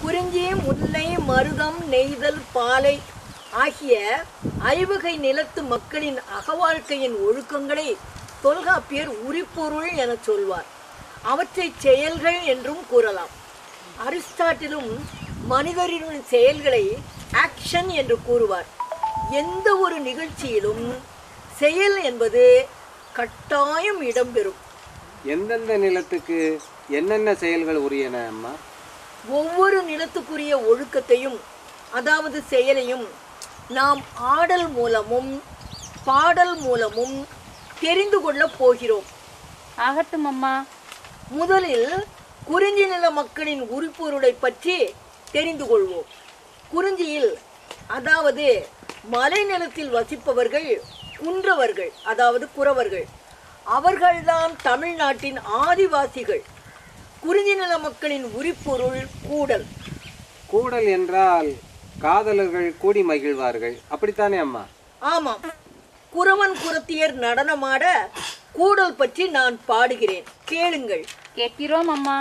குறிஞ்சி முல்லை மருதம் நெய்தல் பாலை ஆகிய ஐவகை நிலத்து மக்களின் அகவாழ்க்கையின் ஒழுக்கங்களை தொல்காப்பியர் உரிப்பொருள் என சொல்வார் அவற்றை செயல்கள் என்றும் கூறலாம் அரிஸ்டாட்டிலும் மனிதரின் செயல்களை ஆக்ஷன் என்று கூறுவார் எந்த ஒரு நிகழ்ச்சியிலும் செயல் என்பது கட்டாயம் இடம்பெறும் எந்தெந்த நிலத்துக்கு என்னென்ன செயல்கள் உரியன அம்மா ஒவ்வொரு நிலத்துக்குரிய ஒழுக்கத்தையும் அதாவது செயலையும் நாம் ஆடல் மூலமும் பாடல் மூலமும் தெரிந்து கொள்ளப் போகிறோம் ஆகட்டும் அம்மா முதலில் குறிஞ்சி நில மக்களின் உரிப்பொருளை பற்றி தெரிந்து கொள்வோம் குறிஞ்சியில் அதாவது மலைநிலத்தில் வசிப்பவர்கள் குன்றவர்கள் அதாவது குறவர்கள் அவர்கள்தான் தமிழ்நாட்டின் ஆதிவாசிகள் குறிஞ்சி நில மக்களின் உரிப்பொருள் கூடல் கூடல் என்றால் காதலர்கள் கூடி மகிழ்வார்கள் அப்படித்தானே அம்மா ஆமாம் குறவன் குரத்தியர் நடனமாட கூடல் பற்றி நான் பாடுகிறேன் கேளுங்கள் கேட்கிறோம் அம்மா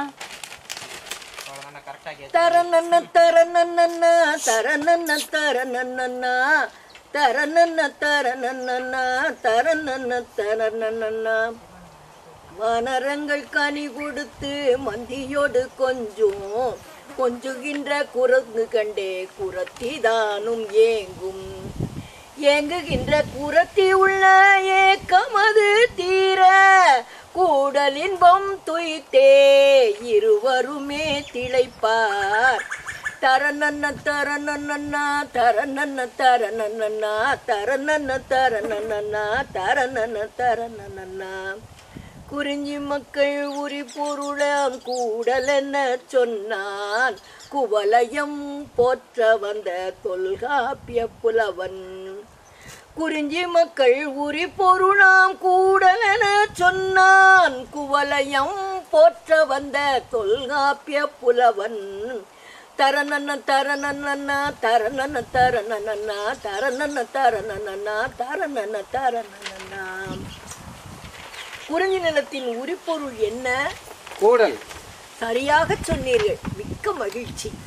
தரநன்ன தரநன்ன தரநன்ன தரநன்ன தரநன்ன தரநன்ன தரநன்ன தரநன்ன வனரங்கள் கனி கொடுத்து மந்தியோடு கொஞ்சம் கொஞ்சுகின்ற குரங்கு கண்டே குரத்தி தானும் ஏங்கும் ஏங்குகின்ற குரத்தி உள்ள ஏக்கமது தீர கூடல் இன்பம் துய்த்தே இருவருமே திளைப்பார் தரநன்ன தரநன்னா தரநன்ன தரநன்னா தரநன்ன தரநன்னா தரநன்ன தரநன்னா குறிஞ்சி மக்கள் உரி பொருளாம் கூடல் என்ன சொன்னான் குவலயம் போற்ற வந்த தொல்காப்பிய புலவன் குறிஞ்சி மக்கள் உரி பொருளாம் கூடல் என சொன்னான் குவலயம் போற்ற வந்த தொல்காப்பிய புலவன் தரநன்ன தரநன்ன தரநன்ன தரநன்ன தரநன்ன தரநன்ன தரநன்ன தரநன்ன குறிஞ்சி நிலத்தின் உரிப்பொருள் என்ன கூடல் சரியாக சொன்னீர்கள் மிக்க மகிழ்ச்சி